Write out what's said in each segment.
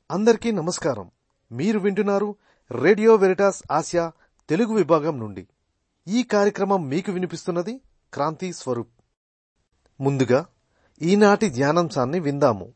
అందరికీ నమస్కారం మీరు వింటున్నారు రేడియో వెరిటాస్ ఆసియా తెలుగు విభాగం నుండి ఈ కార్యక్రమం మీకు వినిపిస్తున్నది క్రాంతి స్వరూప్ ముందుగా ఈనాటి ధ్యానాంశాన్ని విందాము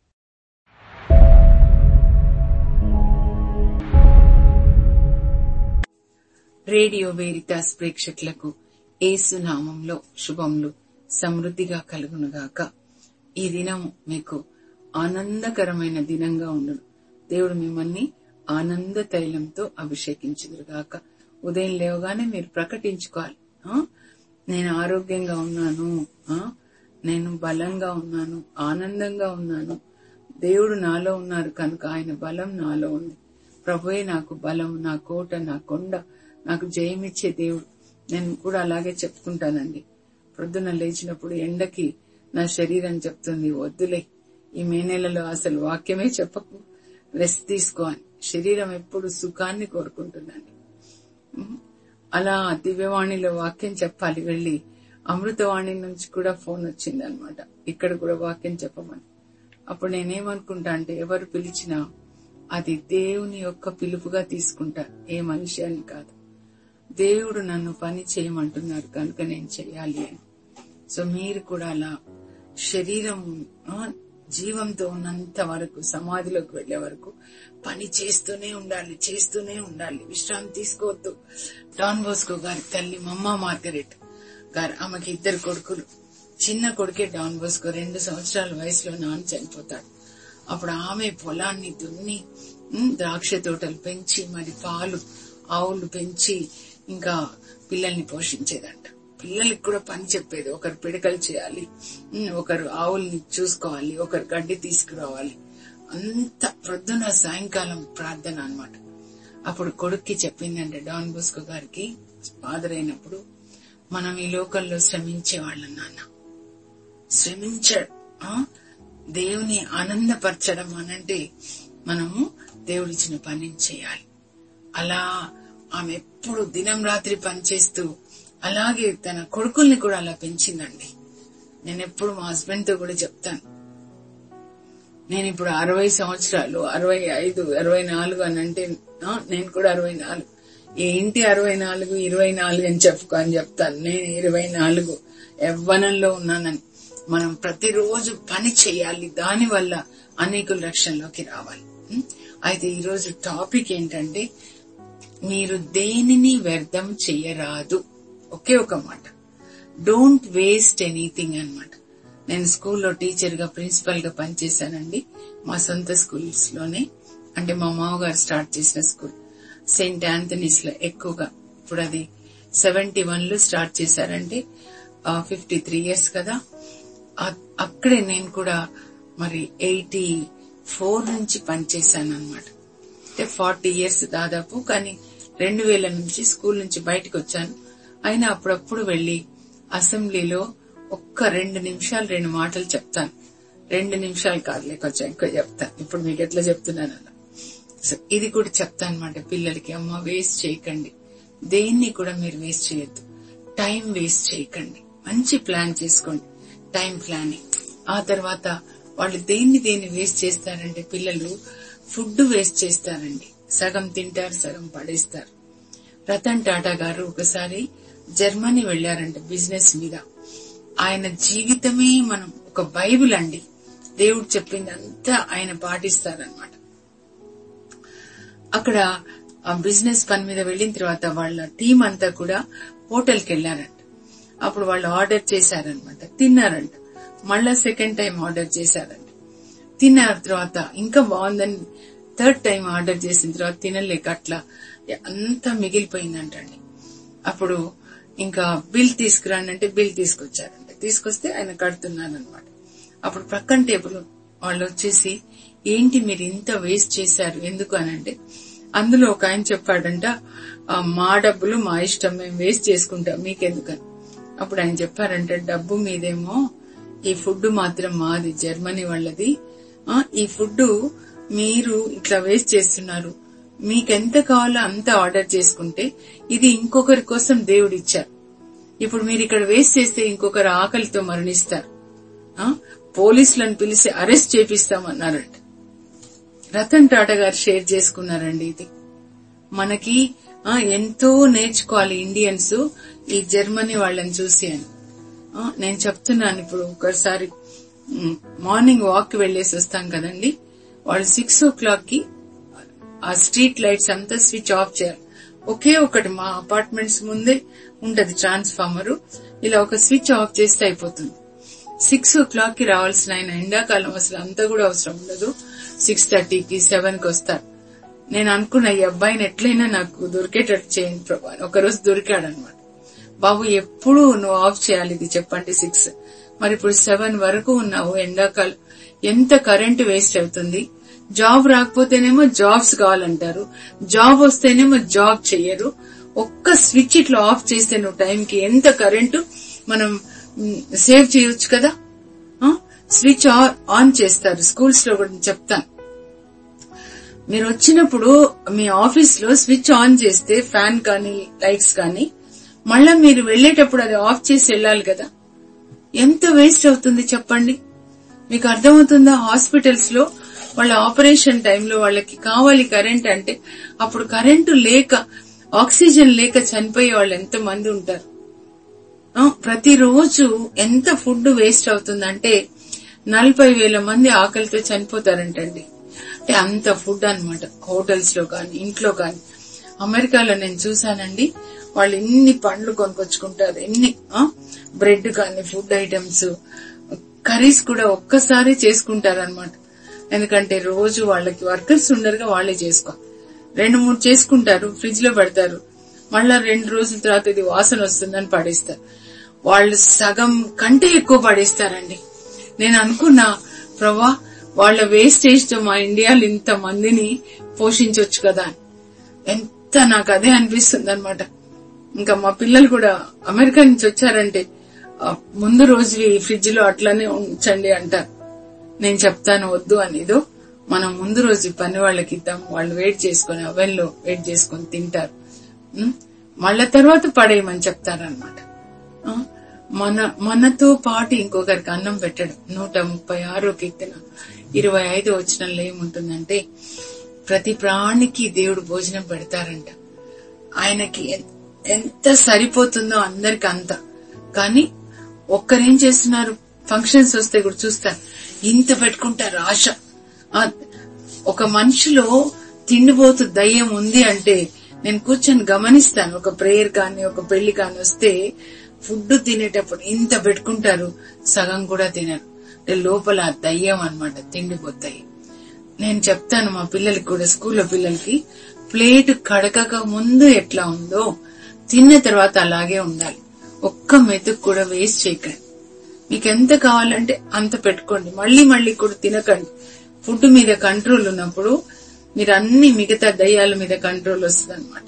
రేడియో వేరిటాస్ ప్రేక్షకులకు ఏసునామంలో శుభములు సమృద్ధిగా కలుగునుగాక ఈ దినం మీకు ఆనందకరమైన దినంగా ఉండును దేవుడు మిమ్మల్ని ఆనంద తైలంతో అభిషేకించుదురుగాక ఉదయం లేవగానే మీరు ప్రకటించుకోవాలి ఆ? నేను ఆరోగ్యంగా ఉన్నాను ఆ? నేను బలంగా ఉన్నాను ఆనందంగా ఉన్నాను దేవుడు నాలో ఉన్నారు కనుక ఆయన బలం నాలో ఉంది ప్రభువే నాకు బలం నా కోట నా కొండ నాకు జయమిచ్చే దేవుడు నేను కూడా అలాగే చెప్పుకుంటానండి ప్రొద్దున లేచినప్పుడు ఎండకి నా శరీరం చెప్తుంది వద్దులే ఈ మే నెలలో అసలు వాక్యమే చెప్పకు రెస్ట్ తీసుకో అని శరీరం ఎప్పుడు సుఖాన్ని కోరుకుంటుందండి ఉమ్, అలా దివ్యవాణిలో వాక్యం చెప్పాలి వెళ్ళి అమృతవాణి నుంచి కూడా ఫోన్ వచ్చింది అనమాట ఇక్కడ కూడా వాక్యం చెప్పమని అప్పుడు నేనేమనుకుంటా అంటే ఎవరు పిలిచినా అది దేవుని యొక్క పిలుపుగా తీసుకుంటా ఏ మనిషి అని కాదు దేవుడు నన్ను పని చేయమంటున్నారు కనుక నేను చేయాలి అని సో మీరు కూడా అలా శరీరం ఆ, జీవంతో ఉన్నంత వరకు సమాధిలోకి వెళ్లే వరకు పని చేస్తూనే ఉండాలి చేస్తూనే ఉండాలి విశ్రాంతి తీసుకోవద్దు డాన్ బోస్కో గారి తల్లి మమ్మ మార్గరెట్ గారు ఆమెకి ఇద్దరు కొడుకులు చిన్న కొడుకే డాన్ బోస్కో రెండు సంవత్సరాల వయసులో నాన్న చనిపోతాడు అప్పుడు ఆమె పొలాన్ని దున్ని ఉమ్, ద్రాక్ష తోటలు పెంచి మరి పాలు ఆవులు పెంచి ఇంకా పిల్లల్ని పోషించేదంట పిల్లలకి కూడా పని చెప్పేది ఒకరు పిడకలు చేయాలి ఉమ్, ఒకరు ఆవుల్ని చూసుకోవాలి ఒకరు గడ్డి తీసుకురావాలి అంత ప్రొద్దున సాయంకాలం ప్రార్థన అన్నమాట అప్పుడు కొడుక్కి చెప్పిందంటే డాన్ బోస్కో గారికి ఫాదర్ అయినప్పుడు మనం ఈ లోకంలో శ్రమించే వాళ్ళం నాన్న శ్రమించడం ఆ? దేవుని ఆనందపరచడం అనంటే మనము దేవుడిచ్చిన పనిని చేయాలి అలా ఆమె ఎప్పుడు దినం రాత్రి పనిచేస్తూ అలాగే తన కొడుకుల్ని కూడా అలా పెంచిందండి నేను ఎప్పుడు మా హస్బెండ్ తో కూడా చెప్తాను నేను ఇప్పుడు అరవై సంవత్సరాలు అరవై ఐదు అరవై నాలుగు అని అంటే ఆ, నేను కూడా అరవై నాలుగు ఏంటి అరవై నాలుగు ఇరవై నాలుగు అని చెప్పుకో అని చెప్తాను నేను ఇరవై నాలుగు యవ్వనంలో ఉన్నానని మనం ప్రతిరోజు పని చేయాలి దాని వల్ల అనేకుల రక్షణలోకి రావాలి ఉం? అయితే ఈరోజు టాపిక్ ఏంటంటే మీరు దేనిని వ్యర్థం చెయ్యరాదు ఒకే ఒక మాట డోంట్ వేస్ట్ ఎనీథింగ్ అన్నమాట నేను స్కూల్లో టీచర్ గా ప్రిన్సిపల్ గా పనిచేశానండి మా సొంత స్కూల్స్ లోనే అంటే మా మామగారు స్టార్ట్ చేసిన స్కూల్ సెయింట్ ఆంథనీస్ లో ఎక్కువగా ఇప్పుడు అది సెవెంటీ వన్ లో స్టార్ట్ చేశారంటే ఫిఫ్టీ త్రీ ఇయర్స్ కదా అ- అక్కడే నేను కూడా మరి ఎయిటీ ఫోర్ నుంచి పనిచేశాను అనమాట అంటే ఫార్టీ ఇయర్స్ దాదాపు కానీ రెండు వేల నుంచి స్కూల్ నుంచి బయటకు వచ్చాను అయినా అప్పుడప్పుడు వెళ్లి అసెంబ్లీలో ఒక్క రెండు నిమిషాలు రెండు మాటలు చెప్తాను రెండు నిమిషాలు కాదులే కొంచెం ఎక్కువ చెప్తాను ఇప్పుడు మీకు ఎట్లా చెప్తున్నాను అలా సో ఇది కూడా చెప్తాను అనమాట పిల్లలకి అమ్మ వేస్ట్ చేయకండి దేన్ని కూడా మీరు వేస్ట్ చేయొద్దు టైం వేస్ట్ చేయకండి మంచి ప్లాన్ చేసుకోండి టైం ప్లానింగ్ ఆ తర్వాత వాళ్ళు దేన్ని దేన్ని వేస్ట్ చేస్తారంటే పిల్లలు ఫుడ్ వేస్ట్ చేస్తారండి సగం తింటారు సగం పడేస్తారు రతన్ టాటా గారు ఒకసారి జర్మనీ వెళ్లారంట బిజినెస్ మీద ఆయన జీవితమే మనం ఒక బైబిల్ అండి దేవుడు చెప్పిందంతా ఆయన పాటిస్తారనమాట అక్కడ ఆ బిజినెస్ పని మీద వెళ్లిన తర్వాత వాళ్ళ టీం అంతా కూడా హోటల్కి వెళ్లారంట అప్పుడు వాళ్ళు ఆర్డర్ చేశారనమాట తిన్నారంట మళ్ళా సెకండ్ టైం ఆర్డర్ చేశారంట తిన్న తర్వాత ఇంకా బాగుందని థర్డ్ టైం ఆర్డర్ చేసిన తర్వాత తినలేక అట్లా అంతా మిగిలిపోయిందంటండి అప్పుడు ఇంకా బిల్ తీసుకురండి అంటే బిల్ తీసుకొచ్చారంట తీసుకొస్తే ఆయన కడుతున్నారనమాట అప్పుడు ప్రక్కన టేబుల్ వాళ్ళు వచ్చేసి ఏంటి మీరు ఇంత వేస్ట్ చేశారు ఎందుకు అని అంటే అందులో ఒక ఆయన చెప్పాడంట "ఆ, మా డబ్బులు మా ఇష్టం మేము వేస్ట్ చేసుకుంటాం మీకెందుకని అప్పుడు ఆయన చెప్పారంటే డబ్బు మీదేమో ఈ ఫుడ్ మాత్రం మాది జర్మనీ వాళ్ళది ఆ, ఈ ఫుడ్ మీరు ఇట్లా వేస్ట్ చేస్తున్నారు మీకెంత కావాలో అంత ఆర్డర్ చేసుకుంటే ఇది ఇంకొకరి కోసం దేవుడు ఇచ్చారు ఇప్పుడు మీరు ఇక్కడ వేస్ట్ చేస్తే ఇంకొకరు ఆకలితో మరణిస్తారు ఆ? పోలీసులను పిలిచి అరెస్ట్ చేపిస్తామన్నారంట రతన్ టాటా గారు షేర్ చేసుకున్నారండి ఇది మనకి ఆ, ఎంతో నేర్చుకోవాలి ఇండియన్స్ ఈ జర్మనీ వాళ్ళని చూసి అని ఆ, నేను చెప్తున్నాను ఇప్పుడు ఒకసారి మ్, మార్నింగ్ వాక్ వెళ్ళేసి వస్తాం కదండి వాళ్ళు సిక్స్ ఓ క్లాక్ కి ఆ స్ట్రీట్ లైట్స్ అంతా స్విచ్ ఆఫ్ చేయాలి ఒకే ఒకటి మా అపార్ట్మెంట్స్ ముందే ఉంటది ట్రాన్స్ఫార్మర్ ఇలా ఒక స్విచ్ ఆఫ్ చేస్తే అయిపోతుంది సిక్స్ ఓ క్లాక్ కి రావాల్సిన ఆయన ఎండాకాలం అసలు అంతా కూడా అవసరం ఉండదు సిక్స్ థర్టీకి సెవెన్ కి వస్తారు నేను అనుకున్న ఈ అబ్బాయిని ఎట్లయినా నాకు దొరికేటట్టు చేయండి ప్రభా అని. ఒకరోజు దొరికాడు అనమాట బాబు ఎప్పుడు నువ్వు ఆఫ్ చేయాలి ఇది చెప్పండి సిక్స్ మరి ఇప్పుడు సెవెన్ వరకు ఉన్నావు ఎండాకాలం ఎంత కరెంట్ వేస్ట్ అవుతుంది జాబ్ రాకపోతేనేమో జాబ్స్ కావాలంటారు జాబ్ వస్తేనేమో జాబ్ చెయ్యరు ఒక్క స్విచ్ ఇట్లా ఆఫ్ చేస్తే నువ్వు టైంకి ఎంత కరెంటు మనం మ్, సేవ్ చేయొచ్చు కదా ఆ? స్విచ్ ఆ- ఆన్ చేస్తారు స్కూల్స్ లో కూడా నేను చెప్తాను మీరు వచ్చినప్పుడు మీ ఆఫీస్ లో స్విచ్ ఆన్ చేస్తే ఫ్యాన్ కానీ లైట్స్ కానీ మళ్ళా మీరు వెళ్లేటప్పుడు అది ఆఫ్ చేసి వెళ్ళాలి కదా ఎంత వేస్ట్ అవుతుంది చెప్పండి మీకు అర్థమవుతుందా హాస్పిటల్స్ లో వాళ్ళ ఆపరేషన్ టైంలో వాళ్ళకి కావాలి కరెంట్ అంటే అప్పుడు కరెంటు లేక ఆక్సిజన్ లేక చనిపోయే వాళ్ళు ఎంత మంది ఉంటారు ఆ, ప్రతిరోజు ఎంత ఫుడ్ వేస్ట్ అవుతుందంటే నలభై వేల మంది ఆకలితో చనిపోతారంటండి అంటే అంత ఫుడ్ అన్నమాట హోటల్స్ లో కానీ ఇంట్లో కానీ అమెరికాలో నేను చూసానండి వాళ్ళు ఎన్ని పండ్లు కొనుకొచ్చుకుంటారు ఎన్ని బ్రెడ్ కానీ ఫుడ్ ఐటమ్స్ కర్రీస్ కూడా ఒక్కసారి చేసుకుంటారనమాట ఎందుకంటే రోజు వాళ్ళకి వర్కర్స్ ఉండరుగా వాళ్ళే చేసుకో రెండు మూడు చేసుకుంటారు ఫ్రిడ్జ్ లో పెడతారు మళ్ళా రెండు రోజుల తర్వాత ఇది వాసన వస్తుందని పడేస్తారు వాళ్ళు సగం కంటే ఎక్కువ పడేస్తారండి నేను అనుకున్నా ప్రభా వాళ్ళ వేస్టేజ్ తో మా ఇండియాలో ఇంత మందిని పోషించవచ్చు కదా అని ఎంత నాకు అదే అనిపిస్తుంది అనమాట ఇంకా మా పిల్లలు కూడా అమెరికా నుంచి వచ్చారంటే ఆ, ముందు రోజు ఫ్రిడ్జ్ లో అట్లానే ఉంచండి అంటారు నేను చెప్తాను వద్దు అని ఇదో మనం ముందు రోజు ఈ పని వాళ్ళకి ఇద్దాం వాళ్ళు వెయిట్ చేసుకుని oven లో వెయిట్ చేసుకుని తింటారు ఉం? మళ్ళా తర్వాత పడేయమని చెప్తారనమాట మన మనతో పాటు ఇంకొకరికి అన్నం పెట్టడం నూట ముప్పై ఆరో కీర్తన ఇరవై ఐదు వచనంలో ఏముంటుందంటే ప్రతి ప్రాణికి దేవుడు భోజనం పెడతారంట ఆయనకి ఎన్- ఎంత సరిపోతుందో అందరికి అంత కానీ ఒక్కరేం చేస్తున్నారు ఫంక్షన్స్ వస్తే కూడా చూస్తారు ఇంత పెట్టుకుంటారు ఆశ ఆ, ఒక మనిషిలో తిండిపోతు దయ్యం ఉంది అంటే నేను కూర్చొని గమనిస్తాను ఒక ప్రేయర్ కానీ ఒక పెళ్లి కానీ వస్తే ఫుడ్ తినేటప్పుడు ఇంత పెట్టుకుంటారు సగం కూడా తినరు అంటే లోపల ఆ దయ్యం అన్నమాట తిండిపోతాయి నేను చెప్తాను మా పిల్లలకి కూడా స్కూల్లో పిల్లలకి ప్లేట్ కడకక ముందు ఎట్లా ఉందో తిన్న తర్వాత అలాగే ఉండాలి ఒక్క మెతుకు కూడా వేస్ట్ చేయకండి మీకు ఎంత కావాలంటే అంత పెట్టుకోండి మళ్ళీ మళ్ళీ కూడా తినకండి ఫుడ్ మీద కంట్రోల్ ఉన్నప్పుడు మీరు అన్ని మిగతా దయ్యాల మీద కంట్రోల్ వస్తుంది అనమాట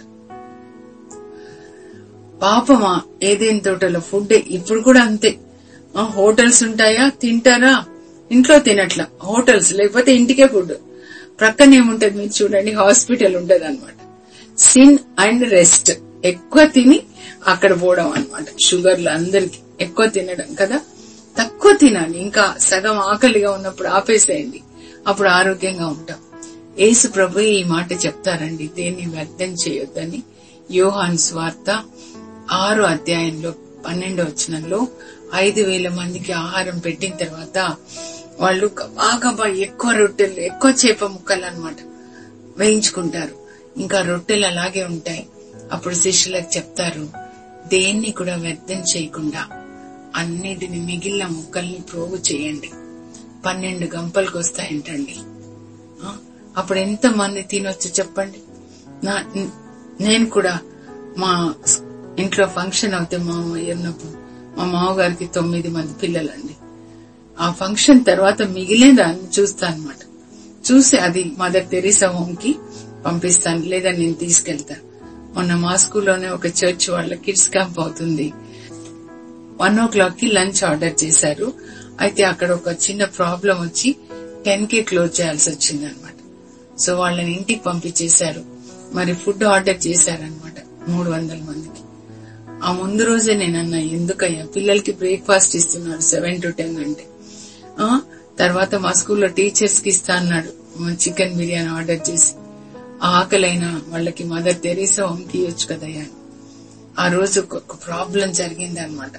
పాపమా ఏదేం తోటలో ఫుడ్ ఇప్పుడు కూడా అంతే ఆ, హోటల్స్ ఉంటాయా తింటారా ఇంట్లో తినట్లా హోటల్స్ లేకపోతే ఇంటికే ఫుడ్ ప్రక్కన ఏముంటది మీరు చూడండి హాస్పిటల్ ఉంటది అనమాట సిన్ అండ్ రెస్ట్ ఎక్కువ తిని అక్కడ పోవడం అనమాట షుగర్లు అందరికి ఎక్కువ తినడం కదా తక్కువ తినాలి ఇంకా సగం ఆకలిగా ఉన్నప్పుడు ఆపేసేయండి అప్పుడు ఆరోగ్యంగా ఉంటాం యేసు ప్రభు ఈ మాట చెప్తారండి దేన్ని వ్యర్థం చేయొద్దని యోహాన్ స్వార్త ఆరో అధ్యాయంలో పన్నెండో వచనంలో ఐదు వేల మందికి ఆహారం పెట్టిన తర్వాత వాళ్ళు బాగా బాగా ఎక్కువ రొట్టెలు ఎక్కువ చేప ముక్కలు అన్నమాట వేయించుకుంటారు ఇంకా రొట్టెలు అలాగే ఉంటాయి అప్పుడు శిష్యులకు చెప్తారు దేన్ని కూడా వ్యర్థం చేయకుండా అన్నిటిని మిగిలిన ముక్కల్ని ప్రోగు చేయండి పన్నెండు గంపలకు వస్తాయంటండి ఆ, అప్పుడు ఎంత మంది తినొచ్చు చెప్పండి నా నేను కూడా మా ఇంట్లో ఫంక్షన్ అవుతే మా ఉన్నప్పుడు మా మామగారికి తొమ్మిది మంది పిల్లలండి ఆ ఫంక్షన్ తర్వాత మిగిలిన దాన్ని చూస్తా అనమాట చూసి అది మదర్ తెరీసా హోమ్ కి పంపిస్తాను లేదా నేను తీసుకెళ్తాను మొన్న మా స్కూల్లోనే ఒక చర్చ్ వాళ్ళ కిడ్స్ క్యాంప్ అవుతుంది వన్ ఓ క్లాక్ కి లంచ్ ఆర్డర్ చేశారు అయితే అక్కడ ఒక చిన్న ప్రాబ్లం వచ్చి టెన్ కే క్లోజ్ చేయాల్సి వచ్చింది అనమాట సో వాళ్ళని ఇంటికి పంపించేశారు మరి ఫుడ్ ఆర్డర్ చేశారనమాట మూడు వందల మందికి ఆ ముందు రోజే నేనన్నా ఎందుకయ్యా పిల్లలకి బ్రేక్ఫాస్ట్ ఇస్తున్నారు సెవెన్ టు టెన్ అంటే ఆ తర్వాత మా స్కూల్లో టీచర్స్ కి ఇస్తా అన్నాడు చికెన్ బిర్యానీ ఆర్డర్ చేసి ఆకలైన వాళ్ళకి మదర్ తెరీసా హోమ్కి ఇవ్వచ్చు కదయ్యా అని. ఆ రోజు ఒక ప్రాబ్లం జరిగింది అనమాట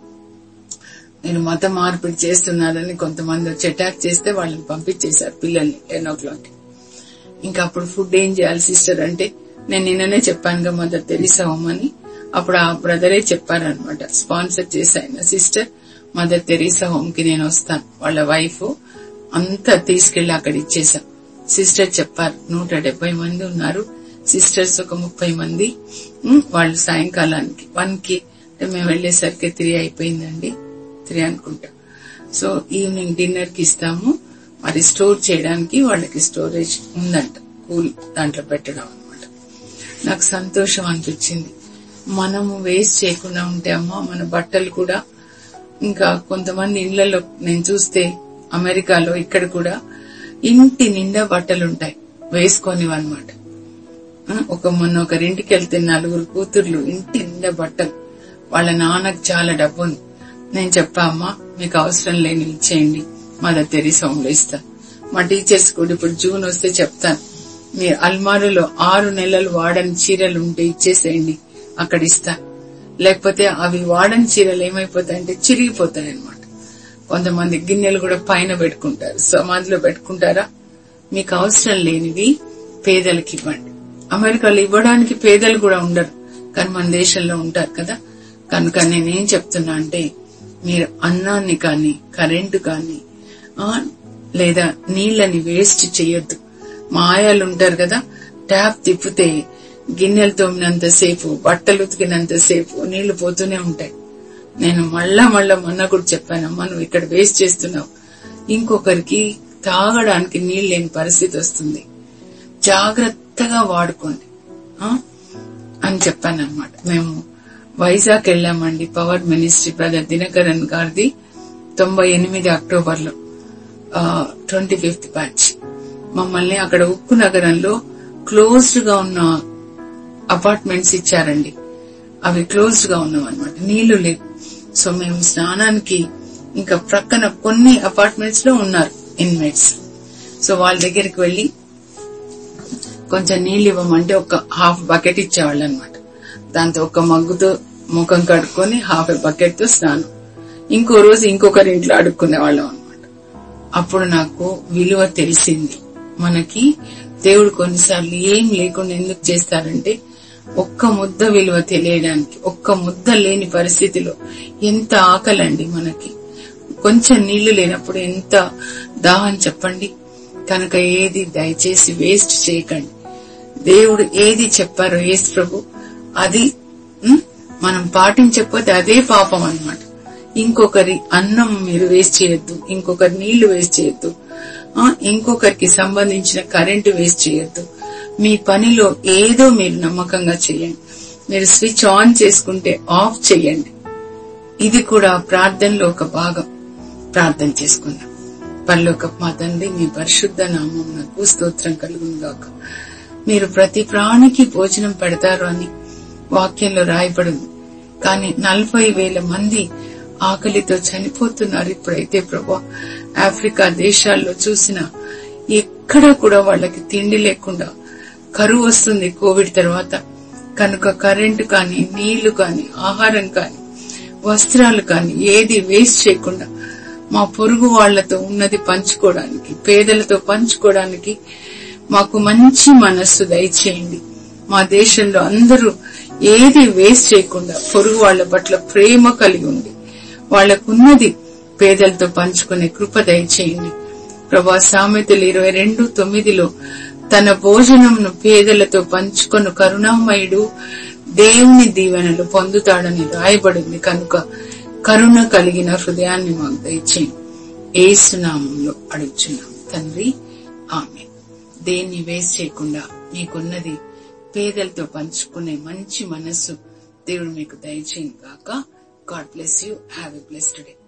నేను మత మార్పిడి చేస్తున్నారని కొంతమంది వచ్చి అటాక్ చేస్తే వాళ్ళని పంపించేశారు పిల్లల్ని టెన్ ఓ క్లాక్ ఇంకా అప్పుడు ఫుడ్ ఏం చేయాలి సిస్టర్ అంటే నేను నిన్ననే చెప్పానుగా మదర్ తెరీసా హోమ్ అని అప్పుడు ఆ బ్రదరే చెప్పారనమాట స్పాన్సర్ చేశాయన సిస్టర్ మదర్ తెరీసా హోమ్ కి నేను వస్తాను వాళ్ళ వైఫ్ అంతా తీసుకెళ్లి అక్కడ ఇచ్చేసాం సిస్టర్ చెప్పారు నూట డెబ్బై మంది ఉన్నారు సిస్టర్స్ ఒక ముప్పై మంది ఉమ్, వాళ్ళు సాయంకాలానికి వన్ కి అంటే మేము వెళ్లేసరికి త్రీ అయిపోయిందండి త్రీ అనుకుంటా సో ఈవినింగ్ డిన్నర్ కి ఇస్తాము మరి స్టోర్ చేయడానికి వాళ్ళకి స్టోరేజ్ ఉందంట కూల్ దాంట్లో పెట్టడం అన్నమాట నాకు సంతోషం అనిపించింది మనము వేస్ట్ చేయకుండా ఉంటే అమ్మా మన బట్టలు కూడా ఇంకా కొంతమంది ఇళ్లలో నేను చూస్తే అమెరికాలో ఇక్కడ కూడా ఇంటి నిండా బట్టలు ఉంటాయి వేసుకొనివన్నమాట ఆ, ఒక మొన్న ఒకరింటికి వెళ్తే నలుగురు కూతుర్లు ఇంటి నిండా బట్టలు వాళ్ళ నాన్నకు చాలా డబ్బు ఉంది నేను చెప్పా అమ్మా మీకు అవసరం లేని ఇచ్చేయండి మదర్ తెరీసా హోమ్లో ఇస్తా మా టీచర్స్ కూడా ఇప్పుడు జూన్ వస్తే చెప్తాను మీరు అల్మారులో ఆరు నెలలు వాడని చీరలు ఉంటే ఇచ్చేసేయండి అక్కడ ఇస్తా లేకపోతే అవి వాడని చీరలు ఏమైపోతాయంటే చిరిగిపోతాయి అనమాట కొంతమంది గిన్నెలు కూడా పైన పెట్టుకుంటారు సమాధిలో పెట్టుకుంటారా మీకు అవసరం లేనివి పేదలకు ఇవ్వండి అమెరికాలో ఇవ్వడానికి పేదలు కూడా ఉండరు కానీ మన దేశంలో ఉంటారు కదా కనుక నేనేం చెప్తున్నా అంటే మీరు అన్నాన్ని కానీ కరెంటు కానీ ఆ, లేదా నీళ్ళని వేస్ట్ చేయొద్దు మా ఆయాలు ఉంటారు కదా ట్యాప్ తిప్పితే గిన్నెలు తోమినంత సేపు బట్టలు ఉతికినంత సేపు నీళ్లు పోతూనే ఉంటాయి నేను మళ్ళా మళ్ళా మొన్న కూడా చెప్పానమ్మా నువ్వు ఇక్కడ వేస్ట్ చేస్తున్నావు ఇంకొకరికి తాగడానికి నీళ్ళు లేని పరిస్థితి వస్తుంది జాగ్రత్తగా వాడుకోండి ఆ? అని చెప్పాను అనమాట మేము వైజాగ్ వెళ్ళామండి పవర్ మినిస్ట్రీ బ్రదర్ దినకరన్ గారిది తొంభై ఎనిమిది అక్టోబర్ లో ట్వంటీ ఫిఫ్త్ బ్యాచ్ మమ్మల్ని అక్కడ ఉక్కు నగరంలో క్లోజ్డ్ గా ఉన్న అపార్ట్మెంట్స్ ఇచ్చారండి అవి క్లోజ్డ్ గా ఉన్నాం అనమాట నీళ్లు లేవు సో మేము స్నానానికి ఇంకా ప్రక్కన కొన్ని అపార్ట్మెంట్స్ లో ఉన్నారు ఇన్మేట్స్ సో వాళ్ళ దగ్గరికి వెళ్లి కొంచెం నీళ్ళు ఇవ్వమంటే ఒక హాఫ్ బకెట్ ఇచ్చేవాళ్ళు అనమాట దాంతో ఒక మగ్గుతో ముఖం కడుక్కొని హాఫ్ బకెట్ తో స్నానం ఇంకో రోజు ఇంకొకరి ఇంట్లో అడుక్కునే వాళ్ళం అనమాట అప్పుడు నాకు విలువ తెలిసింది మనకి దేవుడు కొన్నిసార్లు ఏం లేకుండా ఎందుకు చేస్తారంటే ఒక్క ముద్ద విలువ తెలియడానికి ఒక్క ముద్ద లేని పరిస్థితిలో ఎంత ఆకలండి మనకి కొంచెం నీళ్లు లేనప్పుడు ఎంత దాహం చెప్పండి కనుక ఏది దయచేసి వేస్ట్ చేయకండి దేవుడు ఏది చెప్పారో యేసు ప్రభు అది ఉమ్, మనం పాటించకపోతే అదే పాపం అన్నమాట ఇంకొకరి అన్నం మీరు వేస్ట్ చేయొద్దు ఇంకొకరి నీళ్లు వేస్ట్ చేయొద్దు ఆ, ఇంకొకరికి సంబంధించిన కరెంటు వేస్ట్ చేయొద్దు మీ పనిలో ఏదో మీరు నమ్మకంగా చేయండి మీరు స్విచ్ ఆన్ చేసుకుంటే ఆఫ్ చేయండి ఇది కూడా ప్రార్థనలో ఒక భాగం ప్రార్థన చేసుకుందాం పరలోక మా తండ్రి మీ పరిశుద్ధ నామం నాకు స్తోత్రం కలుగును గాక మీరు ప్రతి ప్రాణికి భోజనం పెడతారు అని వాక్యంలో రాయబడింది కానీ నలభై వేల మంది ఆకలితో చనిపోతున్నారు ఇప్పుడైతే ప్రభా ఆఫ్రికా దేశాల్లో చూసిన ఎక్కడ కూడా వాళ్ళకి తిండి లేకుండా కరువు వస్తుంది కోవిడ్ తర్వాత కనుక కరెంటు కానీ నీళ్లు కానీ ఆహారం కానీ వస్త్రాలు కానీ ఏది వేస్ట్ చేయకుండా మా పొరుగు వాళ్లతో ఉన్నది పంచుకోవడానికి పేదలతో పంచుకోవడానికి మాకు మంచి మనస్సు దయచేయండి మా దేశంలో అందరూ ఏది వేస్ట్ చేయకుండా పొరుగు వాళ్ల పట్ల ప్రేమ కలిగి ఉంది వాళ్లకున్నది పేదలతో పంచుకునే కృప దయచేయండి ప్రభా సామెతలు ఇరవై రెండు తొమ్మిదిలో తన భోజనంను పేదలతో పంచుకొను కరుణామయుడు దేవుని దీవెనలు పొందుతాడని రాయబడింది కనుక కరుణ కలిగిన హృదయాన్ని మాకు దయచేయండి ఏసునామంలో అడుగుచున్నాం తండ్రి ఆమె దేన్ని వేస్ట్ చేయకుండా మీకున్నది పేదలతో పంచుకునే మంచి మనస్సు దేవుడు మీకు దయచేయండి కాక God bless you have a blessed day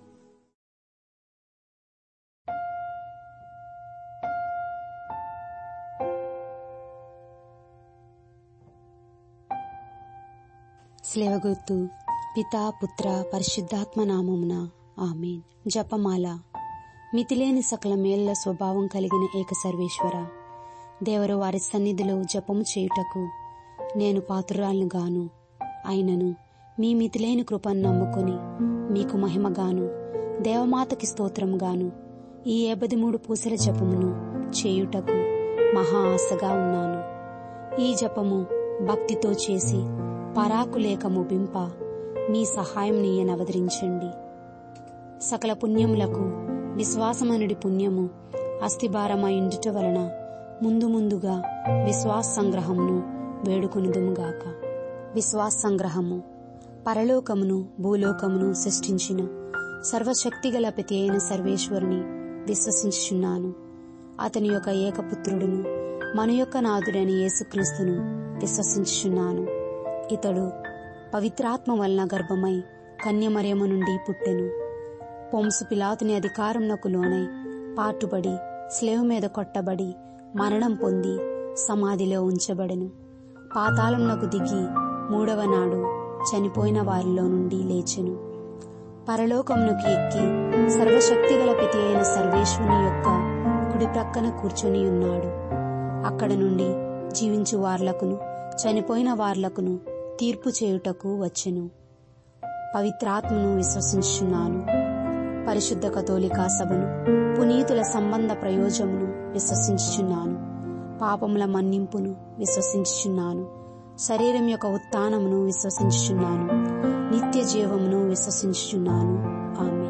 స్లేవగుర్తు పితా పుత్ర పరిశుద్ధాత్మ నామమున ఆమెన్ జపమాల మితిలేని సకల మేళ్ల స్వభావం కలిగిన ఏక సర్వేశ్వర దేవరు వారి సన్నిధిలో జపము చేయుటకు నేను పాత్రురాలను గాను అయినను మీ మితిలేని కృపను నమ్ముకొని మీకు మహిమగాను దేవమాతకి స్తోత్రముగాను ఈ ఏబది మూడు పూసల జపమును చేయుటకు మహా ఆశగా ఉన్నాను ఈ జపము భక్తితో చేసి పరాకు లేక ముగింప మీ సహాయం నీయనవదరించండి సకల పుణ్యములకు విశ్వాసమనుడి పుణ్యము అస్థిభారమైండుట వలన ముందు ముందుగా విశ్వాస సంగ్రహమును వేడుకొనుదుముగాక విశ్వాస సంగ్రహము పరలోకమును భూలోకమును సృష్టించిన సర్వశక్తిగల ప్రతి అయిన సర్వేశ్వరుని విశ్వసించుచున్నాను అతని యొక్క ఏకపుత్రుడును మన యొక్క నాథుడైన యేసుక్రీస్తును విశ్వసించుచున్నాను ఇతడు పవిత్రాత్మ వలన గర్భమై కన్యమరియము నుండి పుట్టెను పొంసు పిలాతుని అధికారంలోకి లోనై పాటుబడి స్లేవ్ మీద కొట్టబడి మరణం పొంది సమాధిలో ఉంచబడెను పాతాళంలోకి దిగి మూడవ నాడు చనిపోయిన వారిలో నుండి లేచెను పరలోకమునకు ఎక్కి సర్వశక్తిగల ప్రతి అయిన సర్వేశ్వరుని యొక్క కుడి ప్రక్కన కూర్చొని ఉన్నాడు అక్కడ నుండి జీవించు వార్లకును చనిపోయిన వార్లకును తీర్పు చేయుటకు వచ్చెను పవిత్రాత్మను విశ్వసించున్నాను పరిశుద్ధ కథోలికా సభను పునీతుల సంబంధ ప్రయోజమును విశ్వసించుచున్నాను పాపముల మన్నింపును విశ్వసించుచున్నాను శరీరం యొక్క ఉత్థానమును విశ్వసించుచున్నాను నిత్య జీవమును విశ్వసించుచున్నాను ఆమె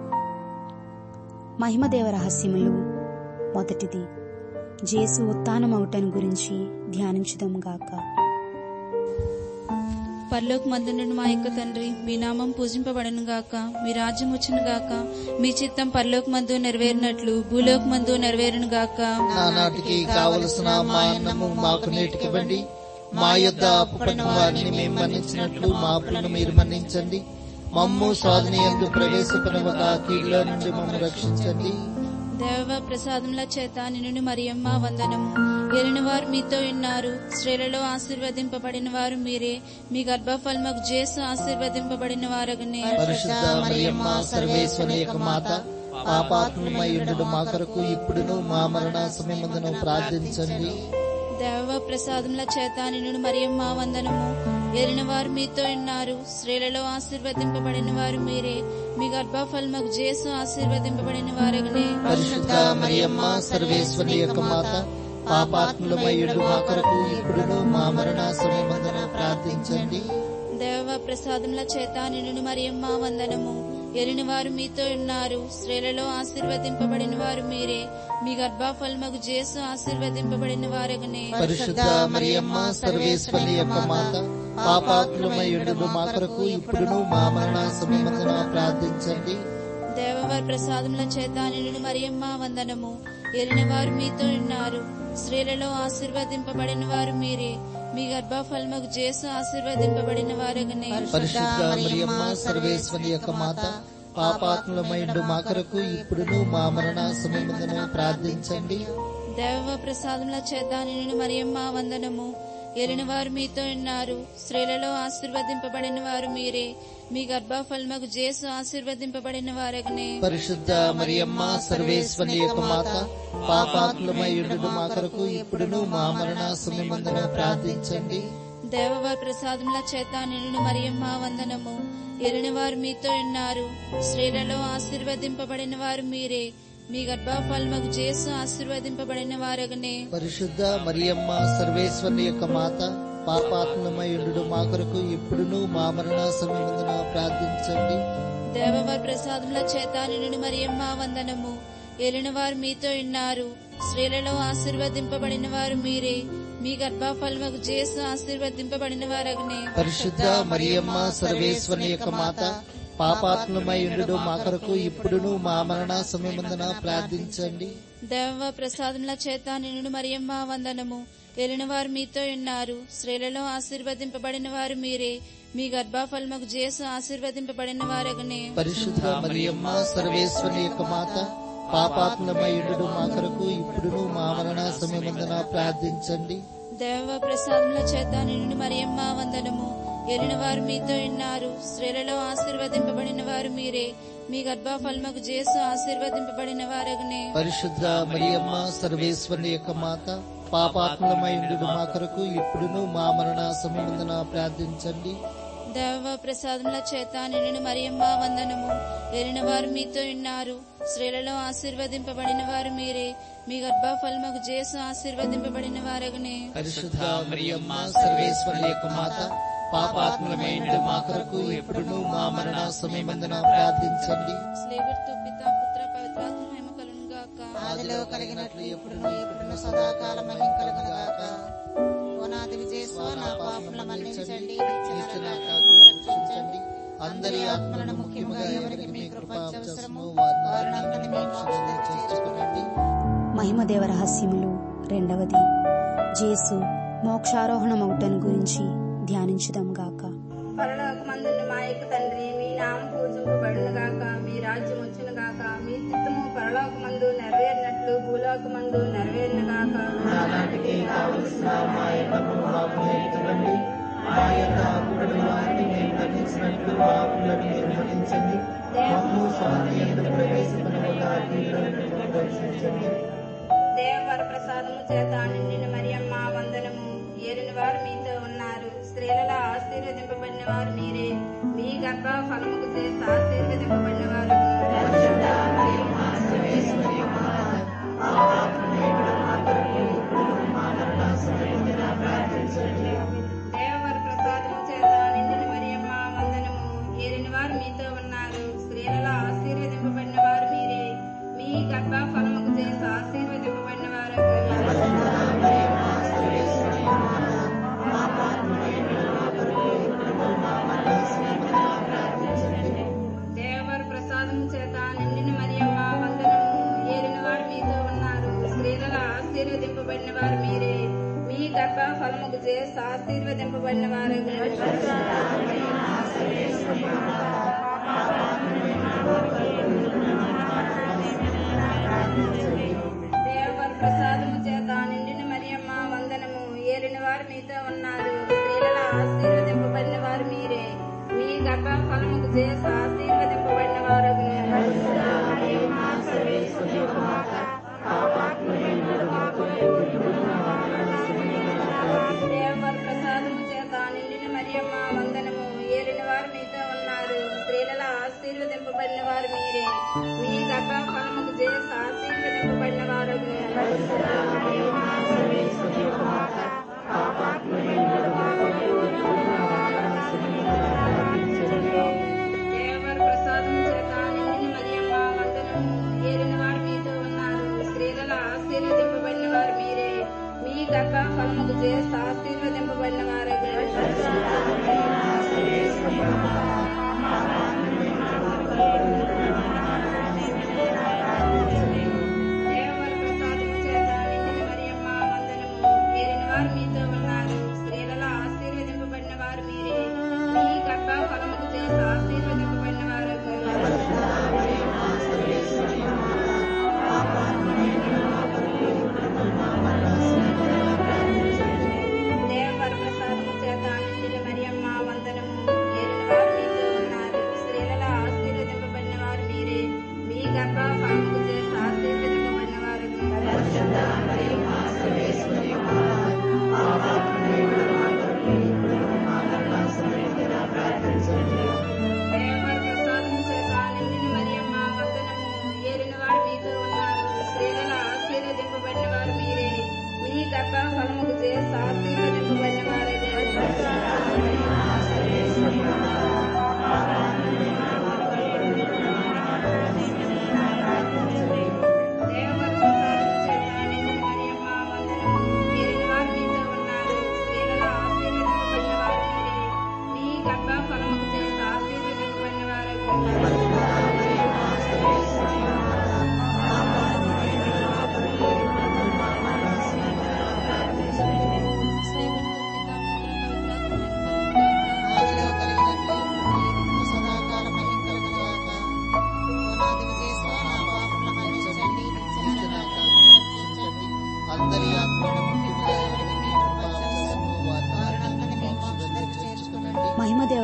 మహిమదేవ రహస్యములు మొదటిది జేసు ఉత్థానమవుటను గురించి ధ్యానించుదాం గాక పరలోక మందునుడు మా యొక్క తండ్రి మీ నామం పూజింపబడను గాక మీ రాజ్యం వచ్చును గాక మీ చిత్తం పరలోక మందు నెరవేరినట్లు భూలోక మందు నెరవేరును గాక నానాటికి కావలసిన మా అన్నము మాకు నేటికివ్వండి మా యొద్ద అప్పుపడిన వారిని మేము మన్నించినట్లు మా అప్పులను మీరు మన్నించండి మమ్ము స్వాధీన ఎందు ప్రవేశపడవక కీడులో నుండి మమ్మల్ని రక్షించండి దేవ ప్రసాదముల చేత నిన్ను మరియమ్మ వందనము ఎరిన వారు మీతో ఉన్నారు స్త్రీలలో ఆశీర్వదింపబడిన వారు మీరే మీ గర్భఫలముకు జేసు ఆశీర్వదింపబడిన వారగనే పరిశుద్ధ మరియమ్మ సర్వేశ్వరి యొక్క మాత పాపాత్మయుడు మా కొరకు ఇప్పుడును మా మరణ సమయమందును ప్రార్థించండి దేవ ప్రసాదముల చేత నిన్ను మరియమ్మ వందనము ఎరిన వారు మీతో ఉన్నారు స్త్రీలలో ఆశీర్వదింపబడిన వారు మీరే మీ గర్భఫలముకు జేసు ఆశీర్వదింపబడిన వారగనే పరిశుద్ధ మరియమ్మ సర్వేశ్వరి యొక్క మాత పాపాత్ములమయుడు మా కొరకు ఇప్పుడును మా మరణ సమయమందున ప్రార్థించండి దేవ ప్రసాదముల చేత నిన్ను మరియమ్మ వందనము ఎరిని వారు మీతో ఉన్నారు స్త్రీలలో ఆశీర్వదింపబడిన వారు మీరే మీ గర్భఫలముకు జేసు ఆశీర్వదింపబడిన వారగనే పరిశుద్ధ మరియమ్మ సర్వేశ్వరి యొక్క మాత పాపాత్ములమయుడు మా కొరకు ఇప్పుడును మా మరణ సమయమందున ప్రార్థించండి దేవవారి ప్రసాదముల చేత నిన్ను మరియమ్మ వందనము ఎరిని వారు మీతో ఉన్నారు స్త్రీలలో ఆశీర్వదింపబడిన వారు మీరే మీ గర్భఫలముకు జేసు ఆశీర్వదింపబడిన వారగనే పరిశుద్ధ మరియమ్మ సర్వేశ్వరి యొక్క మాత పాపాత్ములమైండు మా కొరకు ఇప్పుడును మా మరణ సమయమందున ప్రార్థించండి దేవ ప్రసాదముల చేత నిన్ను మరియమ్మ వందనము ఎరిని వారు మీతో ఉన్నారు స్త్రీలలో ఆశీర్వదింపబడిన వారు మీరే మీ గర్భఫలముకు జేసు ఆశీర్వదింపబడిన వారగనే పరిశుద్ధ మరియమ్మ సర్వేశ్వరి యొక్క మాత పాపాత్ములమైండు మా కొరకు ఇప్పుడును మా మరణ సమయమందున ప్రార్థించండి దేవవారి ప్రసాదముల చేత నిన్ను మరియమ్మ వందనము ఎరిని వారు మీతో ఉన్నారు స్త్రీలలో ఆశీర్వదింపబడిన వారు మీరే మీ గర్భఫలముకు జేసు ఆశీర్వదింపబడిన వారగనే పరిశుద్ధ మరియమ్మ సర్వేశ్వరి యొక్క మాత పాపాత్ములమైండు మా కొరకు ఇప్పుడును మా మరణ సమయమందున ప్రార్థించండి దేవవారి ప్రసాదముల చేత నిన్ను మరియమ్మ వందనము ఎలిన వారు మీతో ఉన్నారు స్త్రీలలో ఆశీర్వదింపబడిన వారు మీరే మీ గర్భఫలముకు జేసు ఆశీర్వదింపబడిన వారగనే పరిశుద్ధ మరియమ్మ సర్వేశ్వరి యొక్క మాత పాపాత్ములమైండు మా కొరకు ఇప్పుడును మా మరణ సమయమందున ప్రార్థించండి దేవ ప్రసాదముల చేత నిన్ను మరియమ్మ వందనము ఎలిన వారు మీతో ఉన్నారు స్త్రీలలో ఆశీర్వదింపబడిన వారు మీరే మీ గర్భఫలముకు జేసు ఆశీర్వదింపబడిన వారగనే పరిశుద్ధ మరియమ్మ సర్వేశ్వరి యొక్క మాత పాపాత్ములమైండు మా కొరకు ఇప్పుడును మా మరణ సమయమందున ప్రార్థించండి దేవ ప్రసాదముల చేత నిన్ను మరియమ్మ వందనము ఎరిన వారు మీతో ఉన్నారు స్త్రీలలో ఆశీర్వదింపబడిన వారు మీరే మీ గర్భఫలముకు జేసు ఆశీర్వదింపబడిన వారగునే పరిశుద్ధ మరియమ్మ సర్వేశ్వరుని యొక్క మాత పాపాత్మలమైండు మా కొరకు ఇప్పుడును మా మరణ సమయముందున ప్రార్థించండి దేవ ప్రసాదముల చేత నిన్ను మరియమ్మ వందనము ఎరిన వారు మీతో ఉన్నారు స్త్రీలలో ఆశీర్వదింపబడిన వారు మీరే మీ గర్భఫలముకు జేసు ఆశీర్వదింపబడిన వారగునే పరిశుద్ధ మరియమ్మ సర్వేశ్వరుని యొక్క మాత పాపాత్మలమైండు మా కొరకు ఇప్పుడును మా మరణ సమయముందున ప్రార్థించండి స్లేవర్తో పిత పుత్ర పవిత్రాత్మ మహిమ కలుగును గాక ఆదిలో కలిగినట్లు ఎప్పుడును ఎప్పుడును సదాకాలం మహిమ కలుగునుగాక ఓనాది విజయస్వ నా పాపముల మన్నించండి నిత్య నరకాగ్ని రక్షించండి అందరి ఆత్మలను ముఖ్యముగా ఎవరికి మీ కృప అవసరము వారిని మీ మోక్షంలో చేర్చుకునండి మహిమదేవ రహస్యములు రెండవది జేసు మోక్షారోహణమౌటను గురించి ధ్యానించుదాం గాక పరలోకమందున్న మా యొక్క తండ్రి మీ నామం పూజింపబడును గాక మీ రాజ్యం వచ్చును గాక మీ చిత్తము పరలోకమందు నెరవేరినట్లు భూలోకమందు నెరవేరును గాక నానాటికి కావలసిన మా యొక్క మాకు నేర్చుకోండి మా యొక్క అప్పుడుని వారిని మేము మన్నించినట్లు మా అప్పులను మీరు మన్నించండి మమ్ము స్వామి ఎందుకు ప్రవేశపడకుండా దర్శించండి దేవవర ప్రసాదము చేత నిండిన మరియమ్మ వందనము ఏలిన వారు మీతో ఉన్నారు స్త్రీలలో ఆశీర్వదింపబడిన వారు మీరే మీ గర్భ ఫలముకు చేత ఆశీర్వదింపబడిన వారు దేవవర ప్రసాదము చేత నిండిన మరియమ్మ వందనము ఏలిన వారు మీతో ఉన్నారు స్త్రీలలో ఆశీర్వదింపబడిన వారు మీరే మీ గర్భ ఫలముకు చేత ఆశీర్వదింపబడిన వారు దేవర ప్రసాదం చేత నిండిన మరియమ్మ వందనము ఏలిన వారు మీతో ఉన్నారు స్త్రీలలో ఆశీర్వదింపబడిన వారు మీరే మీ గర్భ ఫలముకు చేసి ఆశీర్వదింపబడిన వారు దేవర ప్రసాదము చేత నిండిన మరియమ్మ వందనము ఏలిన వారు మీతో ఉన్నారు స్త్రీలలో ఆశీర్వదింపబడిన వారు మీరే మీ గర్భ ఫలముకు చేసి ఆశీర్వదింపబడిన వారు దేవర ప్రసాదము చేత నిండిన మరియమ్మ వందనము ఏలిన వారు మీతో ఉన్నారు స్త్రీలలో ఆశీర్వదింపబడిన వారు మీరే మీ గర్భ ఫలముకు చేసి ఆశీర్వదింపబడిన వారు దేవర ప్రసాదము చేత నిండిన మరియమ్మ వందనము ఏలిన వారు మీతో ఉన్నారు స్త్రీలలో ఆశీర్వదింపబడిన వారు మీరే మీ గర్భ ఫలముకు చేసి ఆశీర్వదింపబడిన వారు దేవర ప్రసాదము చేత నిండిన మరియమ్మ వందనము ఏలిన వారు మీతో ఉన్నారు స్త్రీలలో ఆశీర్వదింపబడిన వారు మీరే మీ గర్భ ఫలముకు చేసి ఆశీర్వదింపబడిన వారు దేవర ప్రసాదము చేత నిండిన మరియమ్మ వందనము ఏలిన వారు మీతో ఉన్నారు